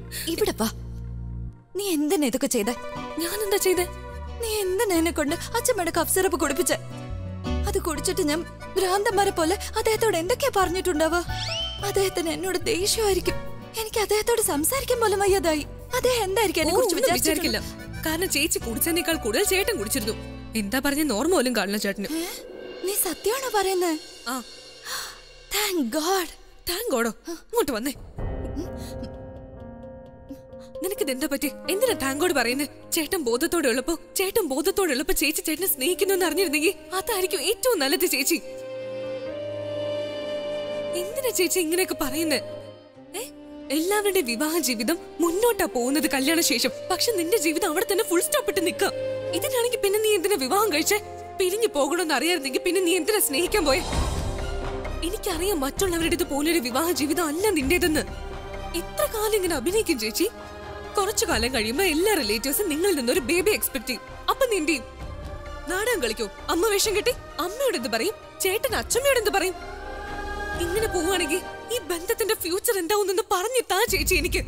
ഇവിടെ വാ നീ എന്തിനാ ഇതൊക്കെ ചെയ്തേ ഞാൻ എന്താ ചെയ്തേ നീ എന്തിനാ എന്നെ കൊണ്ട് അച്ഛമ്മയുടെ കഫ് സിറപ്പ് കുടിപ്പിച്ചേ അത് കുടിച്ചിട്ട് ഞാൻ ഭ്രാന്തന്മാരെ പോലെ അദ്ദേഹത്തോട് എന്തൊക്കെയാ പറഞ്ഞിട്ടുണ്ടാവുക അദ്ദേഹത്തിന് എന്നോട് ദേഷ്യമായിരിക്കും എനിക്ക് അദ്ദേഹത്തോട് സംസാരിക്കാൻ പോലും വയ്യാതായി അദ്ദേഹം എന്തായിരിക്കും എന്നെ ഓ, കുറിച്ച് ഒന്നും വിചാരിച്ചിരിക്കില്ല വിചാരിക്കില്ല കാരണം ചേച്ചി കുടിച്ചതിനേക്കാൾ കൂടുതൽ ചേട്ടൻ കുടിച്ചിരുന്നു എന്താ പറഞ്ഞ ഓർമ്മ പോലും കാണില്ല ചേട്ടന് നീ സത്യമാണോ പറയുന്നത് ആ താങ്ക് ഗോഡ് താങ്ക് ഗോഡോ ഇങ്ങോട്ട് വന്നേ നിനക്കിത് എന്താ പറ്റി എന്തിനാ താങ്കോട് പറയുന്നത് ചേട്ടൻ ബോധത്തോടെ ഉള്ളപ്പോ ചേട്ടൻ ബോധത്തോടെ ഉള്ളപ്പോ ചേച്ചി ചേട്ടനെ സ്നേഹിക്കുന്നു എന്ന് അറിഞ്ഞിരുന്നെങ്കിൽ അതായിരിക്കും ഏറ്റവും നല്ലത് ചേച്ചി എന്തിനാ ചേച്ചി ഇങ്ങനെയൊക്കെ പറയുന്നത് ഏ എല്ലാവരുടെയും വിവാഹ ജീവിതം മുന്നോട്ടാ പോകുന്നത് കല്യാണ ശേഷം പക്ഷെ നിന്റെ ജീവിതം അവിടെ തന്നെ ഫുൾ സ്റ്റോപ്പ് ഇട്ട് നിക്ക ഇതിനാണെങ്കിൽ പിന്നെ നീ എന്തിനാ വിവാഹം കഴിച്ചേ പിരിഞ്ഞു പോകണമെന്ന് അറിയായിരുന്നെങ്കിൽ പിന്നെ നീ എന്തിനാ സ്നേഹിക്കാൻ പോയെ എനിക്കറിയാം മറ്റുള്ളവരുടെ പോലൊരു വിവാഹ ജീവിതം അല്ല നിന്റേതെന്ന് ഇത്ര കാലം ഇങ്ങനെ അഭിനയിക്കും ചേച്ചി കുറച്ചു കാലം കഴിയുമ്പോ എല്ലാ റിലേറ്റീവ്സും നിങ്ങളിൽ നിന്നൊരു ബേബി എക്സ്പെക്ട് ചെയ്യും അപ്പൊ നീ എന്ത് ചെയ്യും നാടകം കളിക്കോ അമ്മ വേഷം കെട്ടി അമ്മയോട് എന്ത് പറയും ചേട്ടൻ അച്ഛമ്മയോട് എന്ത് പറയും ഇങ്ങനെ പോവുകയാണെങ്കിൽ ഈ ബന്ധത്തിന്റെ ഫ്യൂച്ചർ എന്താവുന്നെന്ന് പറഞ്ഞു താ ചേച്ചി എനിക്ക്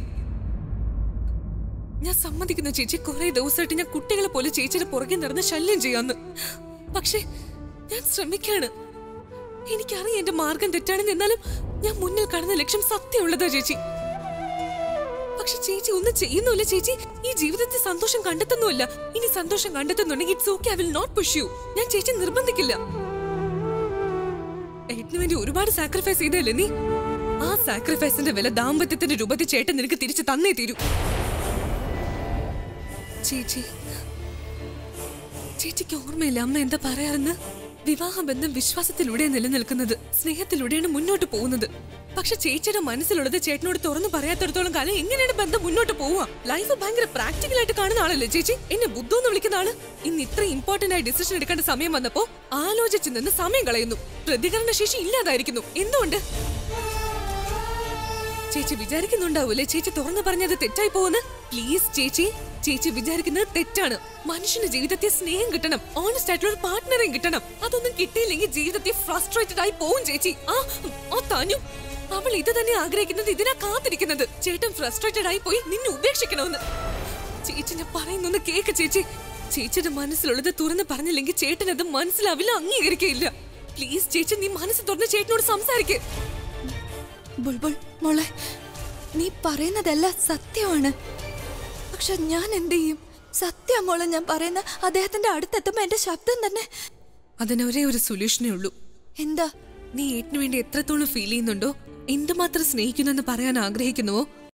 ഞാൻ സമ്മതിക്കുന്ന ചേച്ചി കുറെ ദിവസമായിട്ട് ഞാൻ കുട്ടികളെ പോലെ ചേച്ചിയുടെ പുറകെ നടന്ന് ശല്യം ചെയ്യാന്ന് പക്ഷേ ഞാൻ ശ്രമിക്കാണ് എനിക്കറിയാം എന്റെ മാർഗം തെറ്റാണെന്ന് എന്നാലും ഞാൻ മുന്നിൽ കാണുന്ന ലക്ഷ്യം സത്യമുള്ളതാ ചേച്ചി പക്ഷെ ചേച്ചി ഒന്നും ചെയ്യുന്നില്ല ചേച്ചി ഈ ജീവിതത്തിൽ സന്തോഷം കണ്ടെത്തുന്നുമില്ല ഇനി സന്തോഷം കണ്ടെത്തുന്നുണ്ടെങ്കിൽ it's okay I will not push you ഞാൻ ചേച്ചി നിർബന്ധിക്കില്ല ഏട്ടന് വേണ്ടി ഒരുപാട് സാക്രിഫൈസ് ചെയ്തല്ലേ നീ ആ സാക്രിഫൈസിന്റെ വില ദാമ്പത്യത്തിന്റെ രൂപത്തിൽ ചേട്ടൻ നിനക്ക് തിരിച്ചു തന്നേ തീരൂ ചേച്ചി ചേച്ചിക്ക് ഓർമ്മയില്ല അമ്മ എന്താ പറയാറെന്ന് വിവാഹബന്ധം വിശ്വാസത്തിലൂടെ നിലനിൽക്കുന്നത് സ്നേഹത്തിലൂടെയാണ് മുന്നോട്ട് പോകുന്നത് പക്ഷെ ചേച്ചിയുടെ മനസ്സിലുള്ളത് ചേട്ടനോട് തുറന്നു പറയാത്തടത്തോളം കാലം എങ്ങനെയാണ് ബന്ധം മുന്നോട്ട് പോവുക ലൈഫ് ഭയങ്കര പ്രാക്ടിക്കൽ ആയിട്ട് കാണുന്ന ആളല്ലേ ചേച്ചി എന്നെ ബുദ്ധം എന്ന് വിളിക്കുന്ന ആള് ഇന്ന് ഇത്ര ഇമ്പോർട്ടന്റ് ആയി ഡിസിഷൻ എടുക്കേണ്ട സമയം വന്നപ്പോ ആലോചിച്ച് നിന്ന് സമയം കളയുന്നു പ്രതികരണ ശേഷി ഇല്ലാതായിരിക്കുന്നു എന്തുകൊണ്ട് ചേച്ചി വിചാരിക്കുന്നുണ്ടാവൂലേ ചേച്ചി തുറന്നു പറഞ്ഞത് തെറ്റായി പോകുന്നു പ്ലീസ് ചേച്ചി ചേച്ചി വിചാരിക്കുന്നത് തെറ്റാണ് മനുഷ്യന്റെ ജീവിതത്തിൽ സ്നേഹം കിട്ടണം ഓണസ്റ്റ് ആയിട്ടുള്ള ഒരു പാർട്ട്ണറേയും കിട്ടണം അതൊന്നും കിട്ടിയില്ലെങ്കിൽ ജീവിതത്തിൽ ഫ്രസ്ട്രേറ്റഡ് ആയി പോവും ചേച്ചി ആ ആ താനു അവൾ ഇത് തന്നെ ആഗ്രഹിക്കുന്നത് ഇതിനാ കാത്തിരിക്കുന്നത് ചേട്ടൻ ഫ്രസ്ട്രേറ്റഡ് ആയി പോയി നിന്നെ ഉപേക്ഷിക്കണമെന്ന് ചേച്ചി ഞാൻ പറയുന്നൊന്ന് കേക്ക് ചേച്ചി ചേച്ചിയുടെ മനസ്സിലുള്ളത് തുറന്ന് പറഞ്ഞില്ലെങ്കിൽ ചേട്ടൻ അത് മനസ്സിലാവില്ല അംഗീകരിക്കയില്ല പ്ലീസ് ചേച്ചി നീ മനസ്സ് തുറന്ന് ചേട്ടനോട് സംസാരിക്കേ ബുൾബുൾ മോളെ നീ പറയുന്നതെല്ലാം സത്യമാണ് പക്ഷെ ഞാൻ എന്ത് ചെയ്യും സത്യം മോളെ ഞാൻ പറയുന്ന അദ്ദേഹത്തിന്റെ അടുത്തെത്തുമ്പോ എന്റെ ശബ്ദം തന്നെ അതിന് ഒരേ ഒരു സൊല്യൂഷനേ ഉള്ളൂ എന്താ നീ ഏട്ടിനു വേണ്ടി എത്രത്തോളം ഫീൽ ചെയ്യുന്നുണ്ടോ എന്തുമാത്രം സ്നേഹിക്കുന്നെന്ന് പറയാൻ ആഗ്രഹിക്കുന്നുവോ